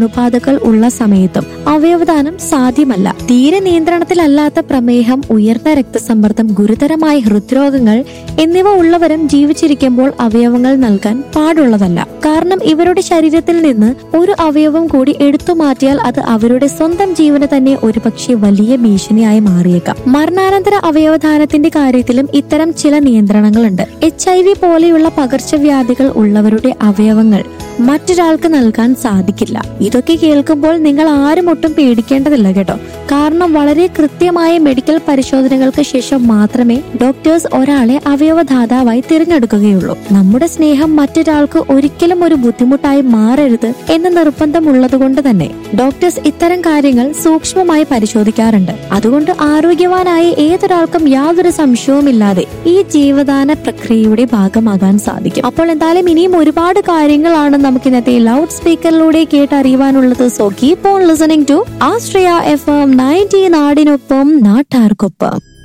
അണുബാധകൾ ഉള്ള സമയത്തും അവയവദാനം സാധ്യമല്ല തീരെ നിയന്ത്രണത്തിലല്ലാത്ത പ്രമേഹം ഉയർന്ന രക്തസമ്മർദ്ദം ഗുരുതരമായ ഹൃദ്രോഗങ്ങൾ എന്നിവ ഉള്ളവരും ജീവിച്ചിരിക്കുമ്പോൾ അവയവങ്ങൾ നൽകാൻ പാടുള്ളതല്ല കാരണം ഇവരുടെ ശരീരത്തിൽ നിന്ന് ഒരു അവയവം കൂടി എടുത്തു മാറ്റിയാൽ അത് അവരുടെ സ്വന്തം ജീവന് തന്നെ ഒരുപക്ഷെ വലിയ ഭീഷണിയായി മാറിയേക്കാം മരണാനന്തര അവയവദാനത്തിന്റെ കാര്യത്തിലും ഇത്തരം ചില നിയന്ത്രണങ്ങളുണ്ട് എച്ച് ഐ വി പോലെയുള്ള പകർച്ചവ്യാധികൾ ഉള്ളവരുടെ അവയവങ്ങൾ മറ്റൊരാൾക്ക് നൽകാൻ സാധിക്കില്ല ഇതൊക്കെ കേൾക്കുമ്പോൾ നിങ്ങൾ ആരും ഒട്ടും പേടിക്കേണ്ടതില്ല കേട്ടോ കാരണം വളരെ കൃത്യമായ മെഡിക്കൽ പരിശോധനകൾക്ക് ശേഷം മാത്രമേ ഡോക്ടേഴ്സ് ഒരാളെ അവയവദാതാവായി തിരഞ്ഞെടുക്കുകയുള്ളൂ നമ്മുടെ സ്നേഹം മറ്റൊരാൾക്ക് ഒരിക്കലും ഒരു ബുദ്ധിമുട്ടായി മാറരുത് എന്ന നിർബന്ധമുള്ളത് കൊണ്ട് തന്നെ ഡോക്ടേഴ്സ് ഇത്തരം കാര്യങ്ങൾ സൂക്ഷ്മമായി പരിശോധിക്കാറുണ്ട് അതുകൊണ്ട് ആരോഗ്യവാനായ ഏതൊരാൾക്കും യാതൊരു സംശയവുമില്ലാതെ ഈ ജീവദാന പ്രക്രിയയുടെ ഭാഗമാകാൻ സാധിക്കും അപ്പോൾ എന്തായാലും ഇനിയും ഒരുപാട് കാര്യങ്ങളാണ് നമുക്ക് ഇന്നത്തെ ലൗഡ് സ്പീക്കറിലൂടെ കേട്ടറിയുവാനുള്ളത് so keep on listening to Astriya F M ninety നാടിനൊപ്പം നാട്ടാർക്കൊപ്പം